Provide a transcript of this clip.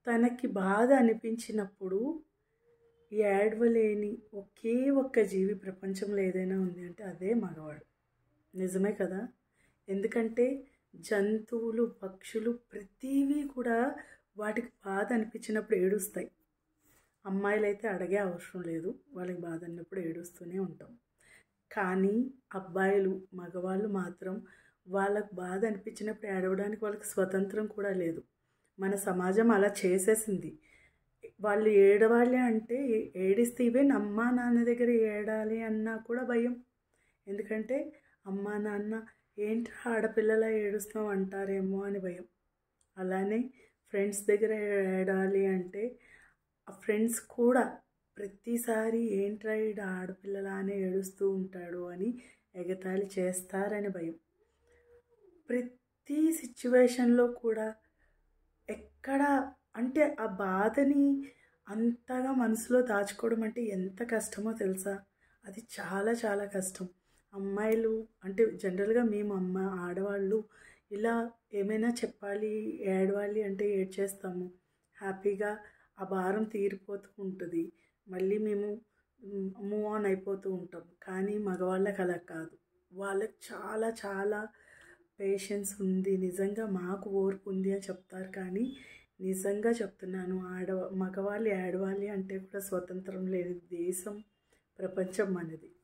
తనకి బాధ అనిపించినప్పుడు ఏడవలేని ఒకే ఒక్క జీవి ప్రపంచంలో ఏదైనా ఉంది అంటే అదే మగవాడు నిజమే కదా ఎందుకంటే జంతువులు పక్షులు ప్రతివీ కూడా వాటికి బాధ అనిపించినప్పుడు ఏడుస్తాయి అమ్మాయిలు అయితే అడిగే అవసరం లేదు వాళ్ళకి బాధ అన్నప్పుడు ఏడుస్తూనే ఉంటాం కానీ అబ్బాయిలు మగవాళ్ళు మాత్రం వాళ్ళకు బాధ అనిపించినప్పుడు ఏడవడానికి వాళ్ళకి స్వతంత్రం కూడా లేదు మన సమాజం అలా చేసేసింది వాళ్ళు ఏడవాలి అంటే ఏడిస్తే ఇవే అమ్మా నాన్న దగ్గర ఏడాలి అన్నా కూడా భయం ఎందుకంటే అమ్మా నాన్న ఏంటి ఆడపిల్లలా ఏడుస్తాం అంటారేమో అని భయం అలానే ఫ్రెండ్స్ దగ్గర ఏడాలి అంటే ఆ ఫ్రెండ్స్ కూడా ప్రతిసారి ఏంట్రా ఈడ ఆడపిల్లలానే ఏడుస్తూ ఉంటాడు అని ఎగతాళి చేస్తారని భయం ప్రతి సిచ్యువేషన్లో కూడా ఎక్కడ అంటే ఆ బాధని అంతగా మనసులో దాచుకోవడం అంటే ఎంత కష్టమో తెలుసా అది చాలా చాలా కష్టం అమ్మాయిలు అంటే జనరల్గా మేము అమ్మ ఆడవాళ్ళు ఇలా ఏమైనా చెప్పాలి ఏడవాలి అంటే ఏడ్చేస్తాము హ్యాపీగా ఆ భారం తీరిపోతూ ఉంటుంది మళ్ళీ మేము మూవ్ ఆన్ అయిపోతూ ఉంటాం కానీ మగవాళ్ళకి అలా కాదు వాళ్ళకి చాలా చాలా పేషెన్స్ ఉంది నిజంగా మాకు ఓర్పు ఉంది అని చెప్తారు కానీ నిజంగా చెప్తున్నాను ఆడ మగవాళ్ళు ఏడవాలి అంటే కూడా స్వతంత్రం లేని దేశం ప్రపంచం మనది